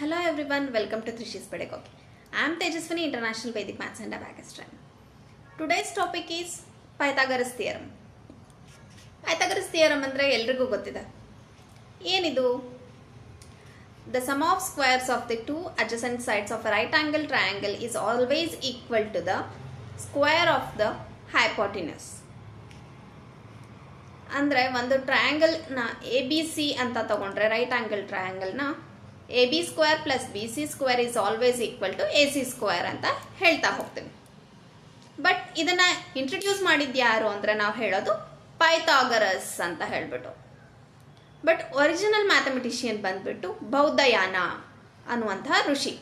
Hello everyone, welcome to Thrishis Pedagogy. I am Tejaswini, International Vedic Maths and Abacus trainer. Today's topic is Pythagoras theorem. Pythagoras theorem ಅಂದರೆ ಎಲ್ರಿಗೂ ಗೊತ್ತಿದೆ ಏನಿದು the sum of squares of the two adjacent sides of right angle triangle is always equal to the square of the hypotenuse ಅಂದರೆ ಒಂದು ಟ್ರಯಾಂಗಲ್ನ A B C ಅಂತ ತಗೊಂಡ್ರೆ right angle ಟ್ರಯಾಂಗಲ್ನ A B square plus B C square is always equal to A C square ಅಂತ ಹೇಳ್ತಾ ಹೋಗ್ತೀವಿ but ಇದನ್ನ ಇಂಟ್ರಡ್ಯೂಸ್ ಮಾಡಿದ್ದು ಯಾರು ಅಂದರೆ ನಾವು ಹೇಳೋದು ಪೈಥಾಗರಸ್ ಅಂತ ಹೇಳ್ಬಿಟ್ಟು ಬಟ್ ಒರಿಜಿನಲ್ ಮ್ಯಾಥಮೆಟಿಷಿಯನ್ ಬಂದ್ಬಿಟ್ಟು ಬೌದ್ಧಯಾನ ಅನ್ನುವಂತಹ ಋಷಿ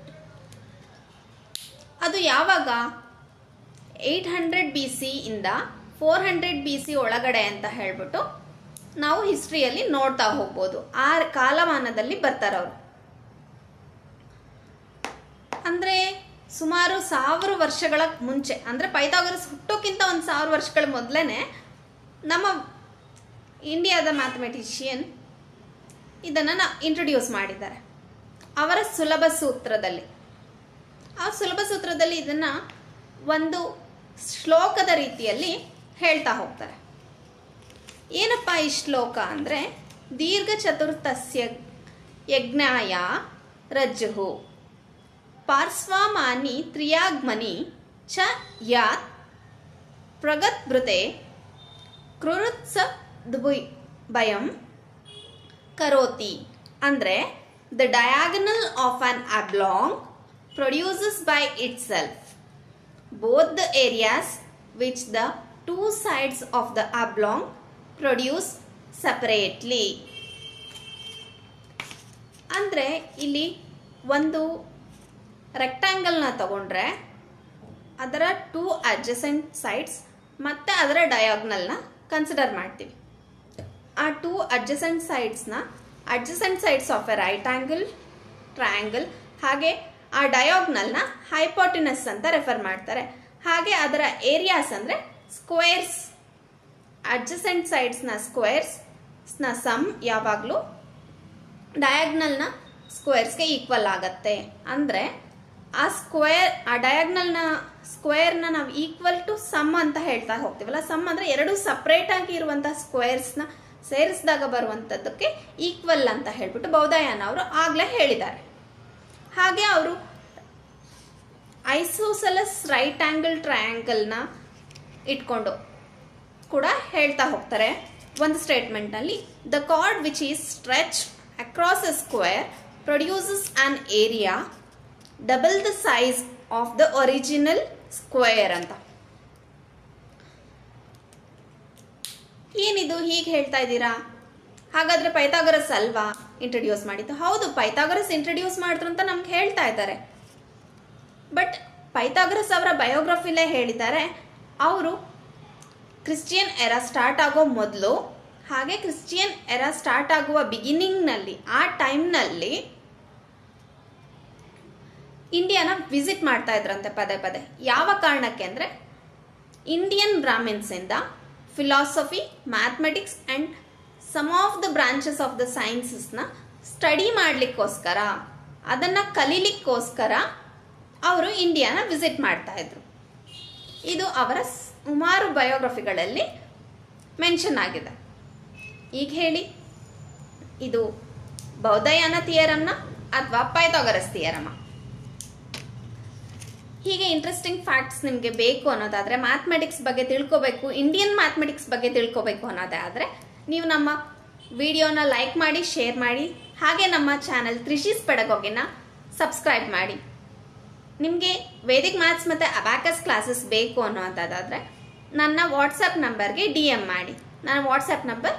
ಅದು ಯಾವಾಗ ಏಯ್ಟ್ ಹಂಡ್ರೆಡ್ ಬಿ ಸಿ ಇಂದ ಫೋರ್ ಹಂಡ್ರೆಡ್ ಬಿ ಸಿ ಒಳಗಡೆ ಅಂತ ಹೇಳ್ಬಿಟ್ಟು ನಾವು ಹಿಸ್ಟ್ರಿಯಲ್ಲಿ ನೋಡ್ತಾ ಹೋಗ್ಬೋದು ಆ ಕಾಲಮಾನದಲ್ಲಿ ಬರ್ತಾರೆ ಅವರು ಅಂದ್ರೆ ಸುಮಾರು ಸಾವಿರ ವರ್ಷಗಳ ಮುಂಚೆ ಅಂದ್ರೆ ಪೈಥಾಗರಸ್ ಹುಟ್ಟೋಕ್ಕಿಂತ ಒಂದು ಸಾವಿರ ವರ್ಷಗಳ ಮೊದಲೇನೆ ನಮ್ಮ ಇಂಡಿಯಾದ ಮ್ಯಾಥಮೆಟಿಷಿಯನ್ ಇದನ್ನು ಇಂಟ್ರೊಡ್ಯೂಸ್ ಮಾಡಿದ್ದಾರೆ ಅವರ ಸುಲಭ ಸೂತ್ರದಲ್ಲಿ ಆ ಸುಲಭ ಸೂತ್ರದಲ್ಲಿ ಇದನ್ನ ಒಂದು ಶ್ಲೋಕದ ರೀತಿಯಲ್ಲಿ ಹೇಳ್ತಾ ಹೋಗ್ತಾರೆ ಏನಪ್ಪ ಈ ಶ್ಲೋಕ ಅಂದರೆ ದೀರ್ಘ ಚತುರ್ಥಸ್ಯ ಯಜ್ಞಾಯ ರಜ್ಜು ಪಾರ್ಶ್ವಮಾನಿ ತ್ರಿಯಾಗ್ಮನಿ ಚ ಯಾತ್ ಪ್ರಗತ್ಭೃತೆ ಕೃರುತ್ಸ ದ್ಭುಯ್ ಭಯಂ ಕರೋತಿ ಅಂದರೆ the diagonal of an oblong produces by ಇಟ್ ಸೆಲ್ಫ್ both the areas which the two sides of the oblong produce separately ಅಂದರೆ ಇಲ್ಲಿ ಒಂದು ರೆಕ್ಟ್ಯಾಂಗಲ್ನ ತಗೊಂಡ್ರೆ ಅದರ ಟೂ ಅಡ್ಜಸೆಂಟ್ ಸೈಡ್ಸ್ ಮತ್ತು ಅದರ ಡಯಾಗ್ನಲ್ನ ಕನ್ಸಿಡರ್ ಮಾಡ್ತೀವಿ ಆ ಟೂ ಅಡ್ಜಸೆಂಟ್ ಸೈಡ್ಸ್ನ adjacent sides of a right angle triangle ಹಾಗೆ ಆ ಡಯಾಗ್ನಲ್ನ ಹೈಪಾಟಿನಸ್ ಅಂತ ರೆಫರ್ ಮಾಡ್ತಾರೆ ಹಾಗೆ ಅದರ ಏರಿಯಾಸ್ ಅಂದರೆ ಸ್ಕ್ವೇರ್ಸ್ ಅಡ್ಜಸೆಂಟ್ ಸೈಡ್ಸ್ನ ಸ್ಕ್ವೇರ್ಸ್ನ ಸಮ್ ಯಾವಾಗಲೂ ಡಯಾಗ್ನಲ್ನ ಸ್ಕ್ವೇರ್ಸ್ಗೆ ಈಕ್ವಲ್ ಆಗತ್ತೆ ಅಂದರೆ ಆ ಸ್ಕ್ವೇರ್ ಆ ಡಯಾಗ್ನಲ್ನ ಸ್ಕ್ವೇರ್ನ ನಾವು ಈಕ್ವಲ್ ಟು ಸಮ್ ಅಂತ ಹೇಳ್ತಾ ಹೋಗ್ತೀವಲ್ಲ ಸಮ್ ಅಂದರೆ ಎರಡು ಸಪ್ರೇಟ್ ಆಗಿ ಇರುವಂತಹ ಸ್ಕ್ವೇರ್ಸ್ನ ಸೇರಿಸಿದಾಗ ಬರುವಂಥದ್ದಕ್ಕೆ ಈಕ್ವಲ್ ಅಂತ ಹೇಳ್ಬಿಟ್ಟು ಬೌದ್ಧಯಾನ ಅವರು ಆಗಲೇ ಹೇಳಿದ್ದಾರೆ ಹಾಗೆ ಅವರು ಐಸೋಸಲಸ್ ರೈಟ್ ಆಂಗಲ್ ಟ್ರಯಾಂಗಲ್ನ ಇಟ್ಕೊಂಡು ಕೂಡ ಹೇಳ್ತಾ ಹೋಗ್ತಾರೆ ಒಂದು ಸ್ಟೇಟ್ಮೆಂಟ್ನಲ್ಲಿ the cord which is stretch across a square produces an area double the size of the original square ಅಂತ ಏನಿದು ಹೀಗೆ ಹೇಳ್ತಾ ಇದ್ದೀರಾ ಹಾಗಾದ್ರೆ ಪೈಥಾಗರಸ್ ಅಲ್ವಾ ಇಂಟ್ರಡ್ಯೂಸ್ ಮಾಡಿದ್ದು ಹೌದು ಪೈಥಾಗರಸ್ ಇಂಟ್ರಡ್ಯೂಸ್ ಮಾಡಿದ್ರು ಅಂತ ನಮ್ಗೆ ಹೇಳ್ತಾ ಇದ್ದಾರೆ ಬಟ್ ಪೈಥಾಗರಸ್ ಅವರ ಬಯೋಗ್ರಫಿಲೇ ಹೇಳಿದ್ದಾರೆ ಅವರು ಕ್ರಿಶ್ಚಿಯನ್ ಎರಾ ಸ್ಟಾರ್ಟ್ ಆಗೋ ಮೊದಲು ಹಾಗೆ ಕ್ರಿಶ್ಚಿಯನ್ ಎರಾ ಸ್ಟಾರ್ಟ್ ಆಗುವ ಬಿಗಿನಿಂಗ್ನಲ್ಲಿ ಆ ಟೈಮ್ನಲ್ಲಿ ಇಂಡಿಯಾನ ವಿಸಿಟ್ ಮಾಡ್ತಾ ಇದ್ರಂತೆ ಪದೇ ಪದೇ ಯಾವ ಕಾರಣಕ್ಕೆ ಅಂದರೆ ಇಂಡಿಯನ್ ಬ್ರಾಹ್ಮಿನ್ಸಿಂದ philosophy mathematics and some of the branches of the ಸೈನ್ಸಸ್ನ ಸ್ಟಡಿ ಮಾಡಲಿಕ್ಕೋಸ್ಕರ ಅದನ್ನು ಕಲೀಲಿಕ್ಕೋಸ್ಕರ ಅವರು ಇಂಡಿಯಾನ ವಿಸಿಟ್ ಮಾಡ್ತಾ ಇದ್ರು ಇದು ಅವರ ಸುಮಾರು ಬಯೋಗ್ರಫಿಗಳಲ್ಲಿ ಮೆನ್ಷನ್ ಆಗಿದೆ ಈಗ ಹೇಳಿ ಇದು ಬೌದ್ಧಯಾನ ಥಿಯರಮ್ನ ಅಥವಾ ಪೈಥಾಗರಸ್ ಥಿಯರಮ ಹೀಗೆ ಇಂಟ್ರೆಸ್ಟಿಂಗ್ ಫ್ಯಾಕ್ಟ್ಸ್ ನಿಮಗೆ ಬೇಕು ಅನ್ನೋದಾದರೆ ಮ್ಯಾಥಮೆಟಿಕ್ಸ್ ಬಗ್ಗೆ ತಿಳ್ಕೋಬೇಕು ಇಂಡಿಯನ್ ಮ್ಯಾಥಮೆಟಿಕ್ಸ್ ಬಗ್ಗೆ ತಿಳ್ಕೋಬೇಕು ಅನ್ನೋದಾದರೆ ನೀವು ನಮ್ಮ ವಿಡಿಯೋನ ಲೈಕ್ ಮಾಡಿ ಶೇರ್ ಮಾಡಿ ಹಾಗೆ ನಮ್ಮ ಚಾನಲ್ ತ್ರಿಶೀಸ್ ಪೆಡಗೋಗಿನ ಸಬ್ಸ್ಕ್ರೈಬ್ ಮಾಡಿ ನಿಮಗೆ Vedic maths and abacus classes ಬೇಕು ಅನ್ನೋದಾದರೆ ನನ್ನ ವಾಟ್ಸಪ್ ನಂಬರ್ಗೆ ಡಿ ಎಮ್ ಮಾಡಿ ನನ್ನ ವಾಟ್ಸಪ್ ನಂಬರ್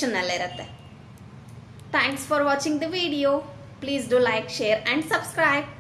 ಡಿಸ್ಕ್ರಿಪ್ಷನ್ನಲ್ಲಿರುತ್ತೆ thanks for watching the video please do like share and subscribe